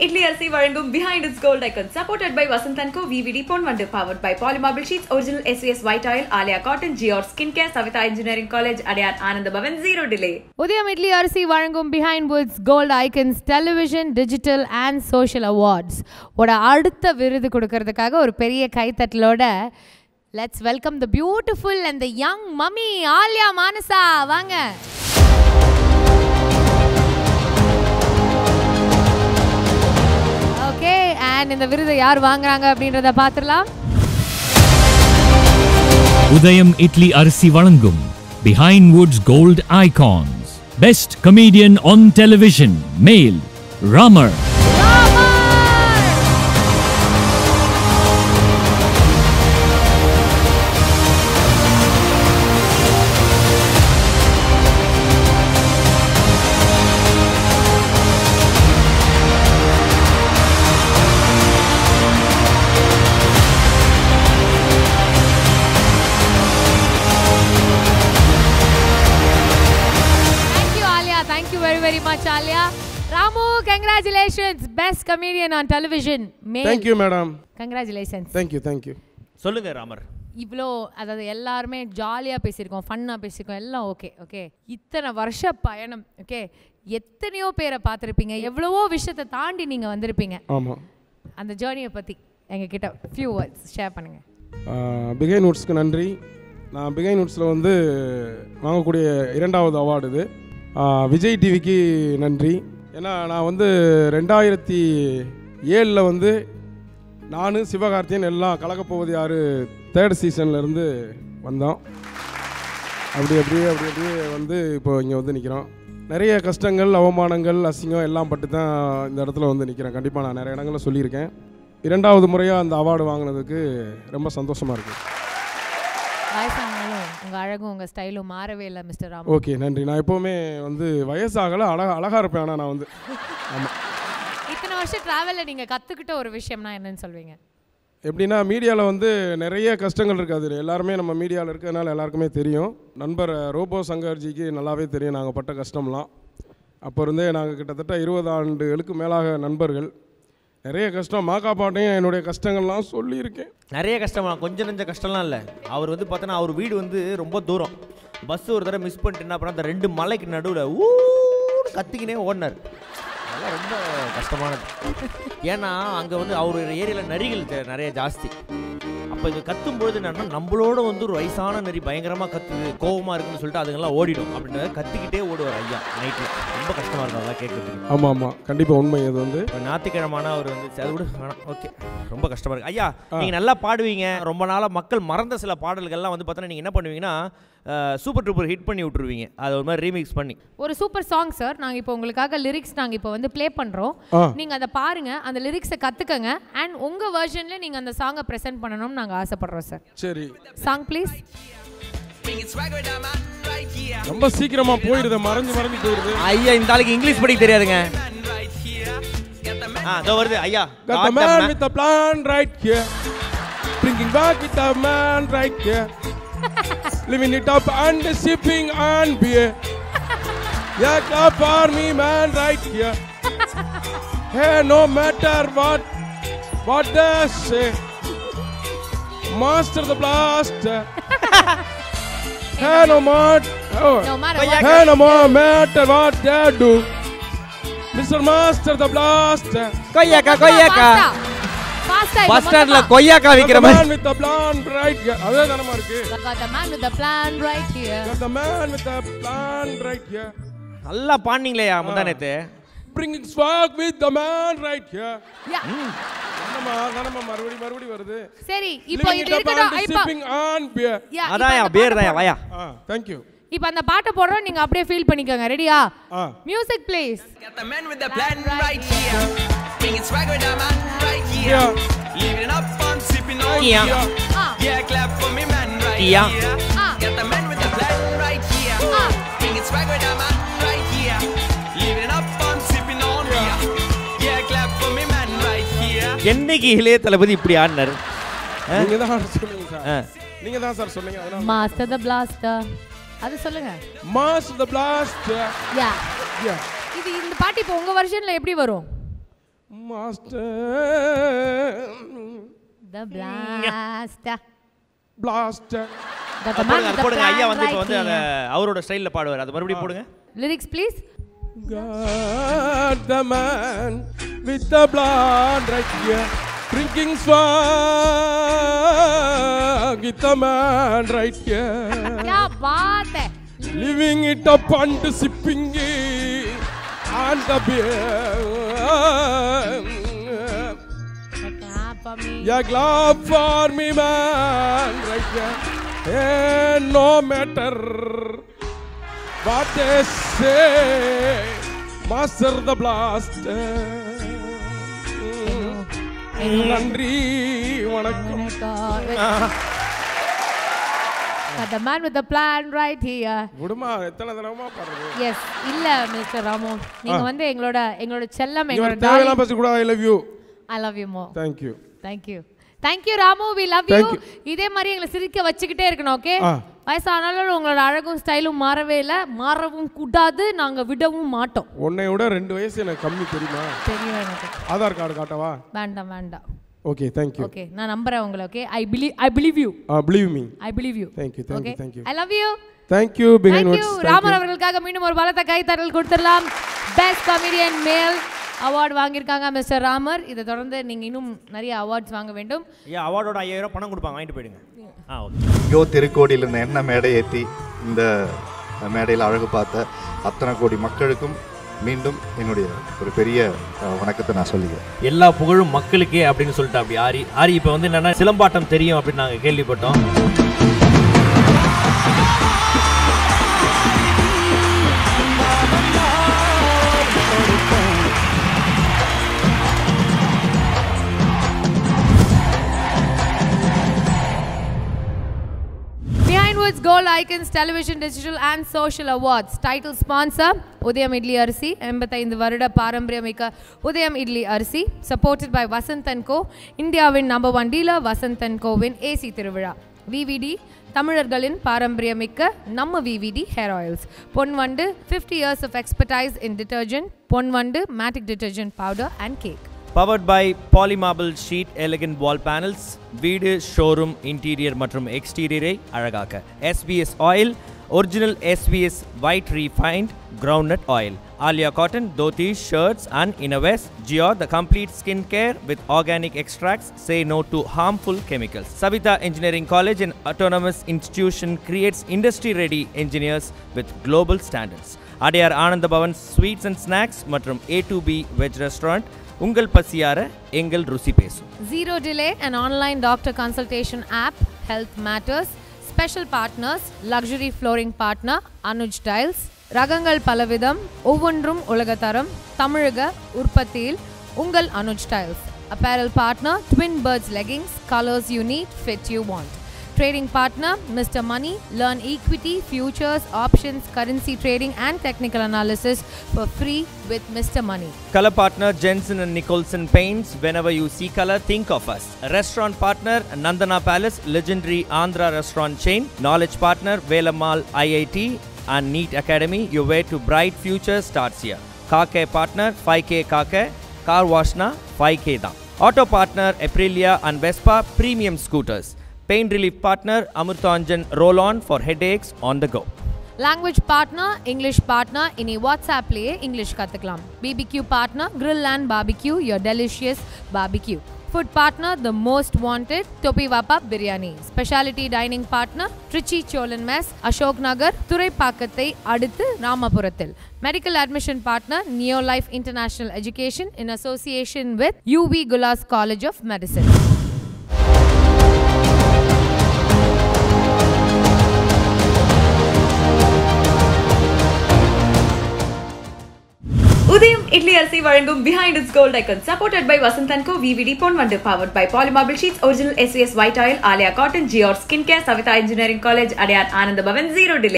இட்லி அரிசி வழங்கும் behind its gold icon supported by Vasantan Co VVD Pon Wonder powered by Polymarble Sheets original SVS white oil Alia Cotton Geor Skincare Savita Engineering College Adyar Ananda Bhavan zero delay உதயம் இட்லி அரிசி வழங்கும் Behindwoods gold icons television digital and social awards ஓட அடுத்த விருது கொடுக்கறதுக்காக ஒரு பெரிய கைத்தட்டலோட let's welcome the beautiful and the young mummy Alia Manasa வாங்க ஓகே அண்ட் இந்த விருதை யார் வாங்குறாங்க அப்படின்றத பார்த்துடலாம் உதயம் இட்லி அரிசி வழங்கும் Behindwoods gold icons best comedian on television male Ramar Thank you, Alia. Thank you very, very much, Alia. Ramu, congratulations. Best comedian on television. Male. Thank you madam Congratulations. Thank you thank you சொல்லுங்க ராமர் இவ்வளோ அதாவது எல்லாருமே ஜாலியாக பேசியிருக்கோம் ஃபன்னாக பேசியிருக்கோம் எல்லாம் ஓகே ஓகே இத்தனை வருஷ பயணம் ஓகே எத்தனையோ பேரை பார்த்துருப்பீங்க எவ்வளவோ விஷயத்தை தாண்டி நீங்கள் வந்திருப்பீங்க ஆமாம் அந்த ஜேர்னியை பற்றி எங்ககிட்ட ஃபியூ வேர்ட்ஸ் ஷேர் பண்ணுங்கள் பிகைன் வுட்ஸ்க்கு நன்றி நான் பிகைன் வுட்ஸில் வந்து வாங்கக்கூடிய இரண்டாவது அவார்டு இது ஆ, விஜய் டிவிக்கு நன்றி ஏன்னா நான் வந்து ரெண்டாயிரத்தி ஏழில் வந்து நான் சிவகார்த்தியன் எல்லாம் கலக்கப்போவது யார் தேர்ட் சீசன்லேருந்து வந்தோம் அப்படி அப்படியே அப்படி அப்படியே வந்து இப்போ இங்கே வந்து நிற்கிறோம் நிறைய கஷ்டங்கள் அவமானங்கள் அசிங்கம் எல்லாம் பட்டு தான் இந்த இடத்துல வந்து நிற்கிறேன் கண்டிப்பாக நான் நிறைய இடங்களில் சொல்லியிருக்கேன் இரண்டாவது முறையாக அந்த அவார்டு வாங்கினதுக்கு ரொம்ப சந்தோஷமாக இருக்குது வயசானாலும் உங்கள் அழகும் உங்கள் ஸ்டைலும் மாறவே இல்லை மிஸ்டர் ராமு ஓகே நன்றி நான் எப்போவுமே வந்து வயசாகலை அழகா அழகாக இருப்பேன் ஆனால் நான் வந்து ஆமாம் இத்தனை வருஷம் ட்ராவலில் நீங்கள் கற்றுக்கிட்ட ஒரு விஷயம்னா என்னன்னு சொல்வீங்க எப்படின்னா மீடியாவில் வந்து நிறைய கஷ்டங்கள் இருக்குது அது எல்லாருமே நம்ம மீடியாவில் இருக்கிறதுனால எல்லாருக்குமே தெரியும் நண்பர் ரோபோ சங்கர்ஜிக்கு நல்லாவே தெரியும் நாங்கள் பட்ட கஷ்டம்லாம் அப்போ இருந்தே நாங்கள் கிட்டத்தட்ட இருபது ஆண்டுகளுக்கு மேலாக நண்பர்கள் நிறைய கஷ்டம் மாக்கா பாட்டையும் என்னுடைய கஷ்டங்கள்லாம் சொல்லியிருக்கேன் நிறைய கஷ்டமா கொஞ்சம் நெஞ்ச கஷ்டம்லாம் இல்லை அவர் வந்து பார்த்தோன்னா அவர் வீடு வந்து ரொம்ப தூரம் பஸ் ஒரு தடவை மிஸ் பண்ணிட்டு என்ன பண்ணா அந்த ரெண்டு மலைக்கு நடுவில் ஊன்னு கத்திக்கினே ஓடினார் அதெல்லாம் ரொம்ப கஷ்டமானது ஏன்னா அங்கே வந்து அவர் ஏரியாவில் நரிகள் ஜ- நிறைய ஜாஸ்தி அப்போ இது கத்தும்பொழுது என்னன்னா நம்மளோட வந்து ஒரு வயசான நரி பயங்கரமாக கத்துது கோவமாக இருக்குன்னு சொல்லிட்டு அதுங்கெல்லாம் ஓடிடும் அப்படின்றத கத்திக்கிட்டே ஓடுவார் ஐயா நைட்டில் ரொம்ப கஷ்டமாக இருக்கும் அதெல்லாம் கேட்கறதுக்கு ஆமாம் ஆமாம் கண்டிப்பாக உண்மை இது வந்து இப்போ ஞாயிற்றுக்கிழமான அவர் வந்து சரி, அது விடு வேணாம் ஓகே ரொம்ப கஷ்டமா இருக்கு ஐயா நீங்க நல்லா பாடுவீங்க ரொம்ப நாளா மக்கள் மறந்த சில பாடல்கள்லாம் வந்து பார்த்தோன்னா நீங்க என்ன பண்ணுவீங்கன்னா சூப்பர் டூப்பர் ஹிட் பண்ணி விட்டுருவீங்க அதை ஒரு மாதிரி ரீமிக்ஸ் பண்ணி ஒரு சூப்பர் சாங் சார் நாங்கள் இப்போ உங்களுக்காக லிரிக்ஸ் நாங்கள் இப்போ வந்து ப்ளே பண்ணுறோம் ஆ. நீங்கள் அதை பாருங்க அந்த லிரிக்ஸை கற்றுக்கங்க அண்ட் உங்கள் வெர்ஷனில் நீங்கள் அந்த சாங்கை ப்ரெசென்ட் பண்ணணும்னு நாங்கள் ஆசைப்படுறோம் சார் சரி சாங் ப்ளீஸ் ரொம்ப சீக்கிரமாக போயிடுது மறைஞ்சு மறைஞ்சு போயிடுது ஐயா இந்த ஆளுக்கு இங்கிலீஷ் படிக்க தெரியாதுங்க ஆ இதோ வருது ஐயா Got the God the man man. with the plan right here. Bringing back with the man right here. Living it up and sipping on beer. Yeah, clap for me, man, right here. Hey, no matter what, what they say. Master the blaster. hey, no matter. Oh. No matter what. Hey, no more matter what they do. Mr. Master the blaster. கொய்யாக்கா கொய்யாக்கா ஃபாஸ்டா bus ஸ்டாண்ட்ல கொய்யாக்கா Got விக்கிற the மாதிரி man with the blonde right here. அதே தானமா இருக்கு Got the man with the plan right here. Got the man with the blonde right here. நல்லா பாடினீங்களேயா முந்தா நேத்து Bringing swag with the man right here. Yeah. என்னம்மா தானம்மா மறுபடி மறுபடி வருது சரி இப்போ Living இது it up இருக்கட்டும் and இப்போ sipping on beer. Yeah, அதான் இப்போ யா அந்த பேர் பாட்டை தான் வாயா ஆ thank you. இப்போ அந்த பாட்டை போடுறோம் நீங்க அப்படியே ஃபீல் பண்ணிக்கோங்க ரெடியா ஆ music please Got the man with the plan right here. Bringing swag with the man right here. Yeah. Living up on sipping on Yeah. beer. Ah. Yeah, clap for me, man, right Yeah. here. Ah. Got the man with the plan right here. Ah. Bringing swag with the man right here. Living up on sipping on beer. Yeah, clap for me, man, right here. என்னைக்கு இளைய தளபதி இப்படி ஆடினார் நீங்க தான் சொன்னீங்க sir ஆ. நீங்க தான் sir சொன்னீங்க அதனால மாஸ்டர் த பிளாஸ்டர் அது சொல்லுங்க mass the blast yeah Yeah. இது இந்த பாட்டு இப்போ உங்க வெர்ஷன்ல எப்படி வரும் master The blaster. Blaster Got the அது man போடுங்க with அது the போடுங்க ஐயா plan வந்து இப்போ right வந்து அதை here. அவரோட ஸ்டைலில் பாடுவார் அது மறுபடியும் போடுங்க Lyrics, please. God, the man with the blood right here, drinking swag with the man right here, क्या बात है living it up and sipping it and the beer. Clap for me. Yeah, glad for me, man, right here. And no matter what they say, master the blaster. நன்றி வணக்கம் Got the man with the plan right here. விடுமா எத்தனை தடவைமா பாடுறது S இல்ல mister Ramu நீங்க வந்து எங்களோட எங்களோட செல்லம் இவர் எங்களோட தேவையெல்லாம் பேசக்கூடாது I love you I love you மோ thank you thank you thank you Ramu we love you Thank you. இதே மாதிரி எங்களை சிரிக்க வச்சுக்கிட்டே இருக்கணும் ஓகே ஆ. வயசானாலும் உங்களோட அழகும் ஸ்டைலும் மாறவே இல்லை மாறவும் கூடாது நாங்க விடவும் மாட்டோம் உன்னை விட ரெண்டு வயசு எனக்கு கம்மி தெரியுமா தெரியும் எனக்கு ஆதார் கார்டு காட்டவா வேண்டாம் வேண்டாம் ஓகே தேங்க்யூ ஓகே நான் நம்புறேன் உங்களை okay I believe I believe you believe me I believe you Thank you, thank you, okay thank you. I love you thank you behind thank you Ramar அவர்களுக்காக மீண்டும் ஒரு பலத்த கைத்தட்டல் கொடுத்துடலாம் பெஸ்ட் காமெடியன் மேல் அவார்டு வாங்கியிருக்காங்க மிஸ்டர் ராமர் இதை தொடர்ந்து நீங்க இன்னும் நிறைய அவார்ட்ஸ் வாங்க வேண்டும் ஐயா அவார்டோட ஐயாயிரம் பணம் கொடுப்பாங்க வாங்கிட்டு போயிடுங்க ஆ ஓகே எங்கோ திருக்கோடியில் இருந்த எண்ணெய் மேடை ஏற்றி இந்த மேடையில் அழகு பார்த்த அத்தனை கோடி மக்களுக்கும் மீண்டும் என்னுடைய ஒரு பெரிய அஹ், வணக்கத்தை நான் சொல்லிக்கிறேன் எல்லா புகழும் மக்களுக்கே அப்படின்னு சொல்லிட்டு அப்படி ஆரி ஆரி இப்போ வந்து என்னன்னா சிலம்பாட்டம் தெரியும் அப்படின்னு நாங்கள் கேள்விப்பட்டோம் Behind Woods Gold Icons Television Digital and Social Awards Title Sponsor உதயம் இட்லி அரிசி எண்பத்தைந்து வருட பாரம்பரியமிக்க உதயம் இட்லி அரிசி Supported by Vasanth and co இந்தியாவின் number one dealer Vasanth and கோவின் ஏசி திருவிழா விவிடி தமிழர்களின் பாரம்பரியமிக்க நம்ம VVD hair oils Ponvandu fifty years of expertise in detergent Ponvandu matic detergent powder and cake powered by polymarble sheet elegant wall panels வீடு showroom interior மற்றும் எக்ஸ்டீரியரை அழகாக்க SPS oil original SPS white refined groundnut oil Alia cotton dhotis shirts and innerwears ஜியோ the complete skin care with organic extracts say no to harmful chemicals savita engineering college an autonomous institution creates industry ready engineers with global standards Adyar Ananda Bhavan sweets and snacks மற்றும் A two B veg restaurant உங்கள் பசியார எங்கள் ருசி பேசும் Zero Delay, an online doctor consultation app, Health Matters. Special partners, luxury flooring partner, Anuj Tiles. ரகங்கள் பலவிதம் ஒவ்வொன்றும் உலகத்தரம் தமிழக உற்பத்தியில் உங்கள் Anuj tiles apparel partner twin birds leggings colours you need fit you want trading partner mr money learn equity futures options currency trading and technical analysis for free with mr money Color partner Jensen and Nicholson Paints. Whenever you see color, think of us. Restaurant partner Nandana Palace, legendary Andhra restaurant chain. Knowledge partner Velamal IIT and NEET Academy. Your way to bright future starts here. Car care partner 5K Car Care. Car Washna 5K da. Auto partner Aprilia and Vespa Premium Scooters. Pain relief partner Amurthanjan Roll On for headaches on the go. Language partner English partner இனி வாட்ஸ்அப்லேயே English கற்றுக்கலாம் BBQ partner grill and barbecue your delicious barbecue food partner the most wanted Thoppi Vappa biryani speciality dining partner Trichy Chozhan mess Ashok Nagar துறைப்பாக்கத்தை அடுத்து ராமபுரத்தில் medical admission partner neo life international education in association with UV Gullas college of medicine Udhayam idli அரிசி வழங்கும் Behindwoods gold icon supported by Vasanth and co VVD பொன் வண்டு powered by polymarble sheets original SVS white oil Alia cotton ஜியோர் skin care Savitha engineering college Adyar Ananda Bhavan zero delay